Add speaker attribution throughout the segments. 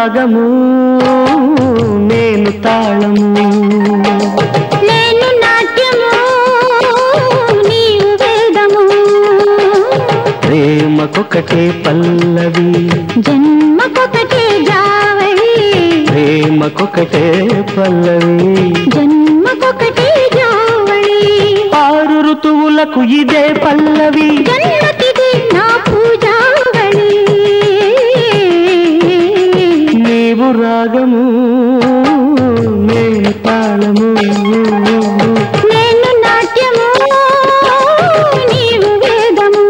Speaker 1: రాగము నేను తాళము
Speaker 2: నేను నాట్యము నీవు వేదము
Speaker 1: ప్రేమకొకటే పల్లవి
Speaker 2: జన్మకొకటే జావళి
Speaker 1: ప్రేమకొకటే పల్లవి
Speaker 2: జన్మకొకటే జావళి
Speaker 1: ఆరు ఋతువులకు ఇదే పల్లవి
Speaker 2: జన్మకిది నా పూజావళి
Speaker 1: నీవు రాగము నేను తాళము
Speaker 2: నేను నాట్యము నీవు వేదము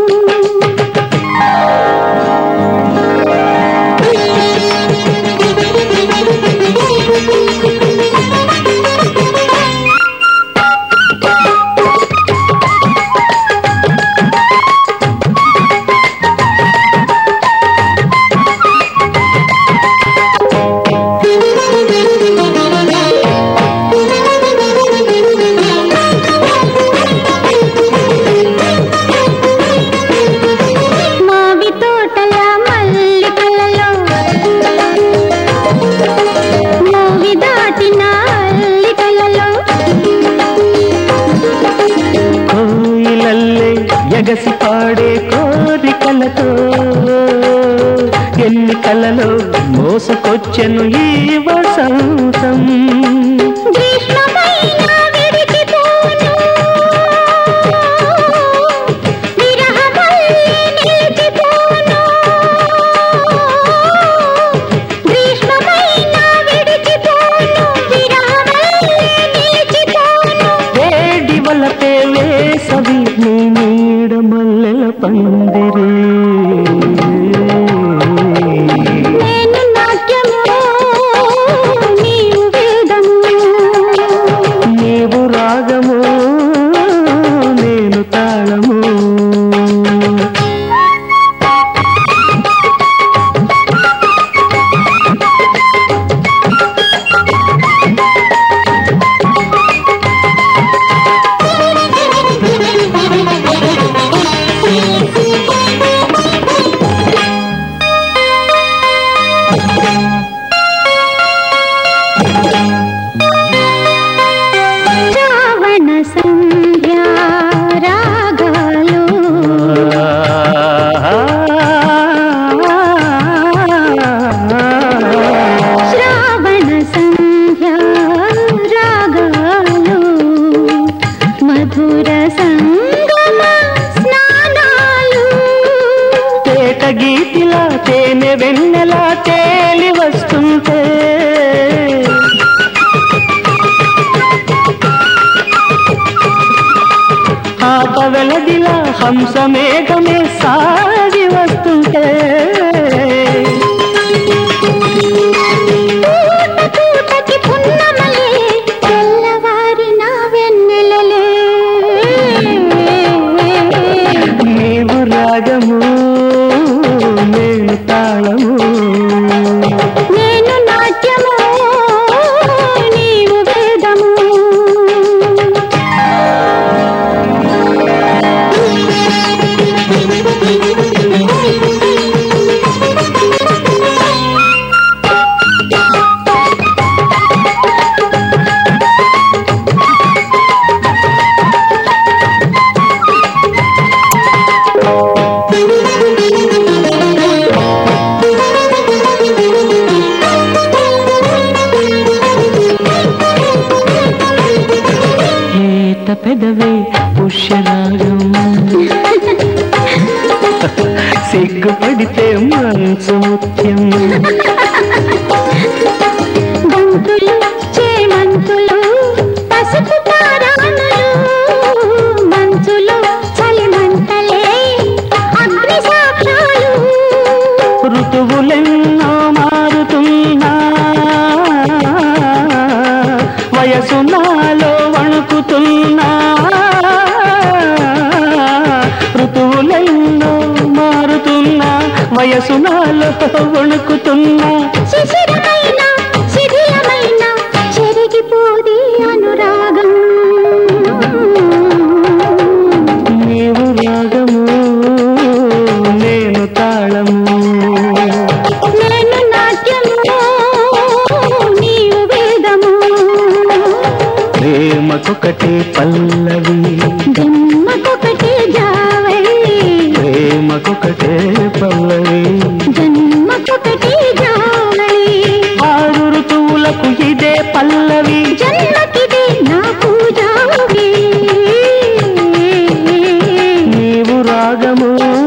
Speaker 2: మావి తోటల మల్లికలలో మోవి దాటిన అల్లికలలో
Speaker 1: కోయిలల్లే ఎగసి పాడే కోరికలతో ఎన్ని కలలో మోసకొచ్చెను ఈ వసంతం
Speaker 2: గ్రీష్మమైన విడిచిపోను విరహమల్లె నిలిచిపోను గ్రీష్మమైన విడిచిపోను విరహమల్లె నిలిచిపోను
Speaker 1: వేడి వలపే వేసవి నీ నీడ మల్లెల పందిరి
Speaker 2: నేను నాట్యము నీవు వేదము
Speaker 1: నీవు రాగము నేను తాళము
Speaker 2: శ్రావణ సంధ్యా రాగాలు శ్రావణ సంధ్యా రాగాలు మధుర సంగమ స్నానాలు
Speaker 1: తేట గీతిలా తేనె వెన్నెలా తేలి వస్తుంటే ఆప వెలదిలా హంస మేఘమే సాగి వస్తుంటే
Speaker 2: పూట పూటకి పున్నమలే తెల్లవారిన వెన్నెలలే
Speaker 1: నీవు రాగము నేను తాళము
Speaker 2: నేను నాట్యము నీవు వేదము
Speaker 1: లేత పెదవే పుష్యరాగం సిగ్గుపడితే మంచు ముత్యం
Speaker 2: బంతులు చేమంతులు పసుపు తారాణులు మంచులు చలిమంటలే అగ్ని సాక్షాలు
Speaker 1: ఋతువులెన్నో మారుతున్నా వయసు నాలో వణుకుతున్నా ఋతువులెన్నో మారుతున్నా వయసు నాలో వణుకుతున్నా
Speaker 2: శిశిరమైన శిథిలమైన చెరిగిపోది అనురాగం
Speaker 1: నీవు రాగము నేను తాళము
Speaker 2: నేను నాట్యము
Speaker 1: జన్మకొకటే పల్లవి
Speaker 2: జన్మకొకటే జావళి
Speaker 1: ప్రేమకొకటే పల్లవి
Speaker 2: జన్మకొకటే జావళి
Speaker 1: ఆరు ఋతువులకు ఇదే పల్లవి
Speaker 2: జన్మకిదే నాకు జావళి
Speaker 1: నీవు రాగము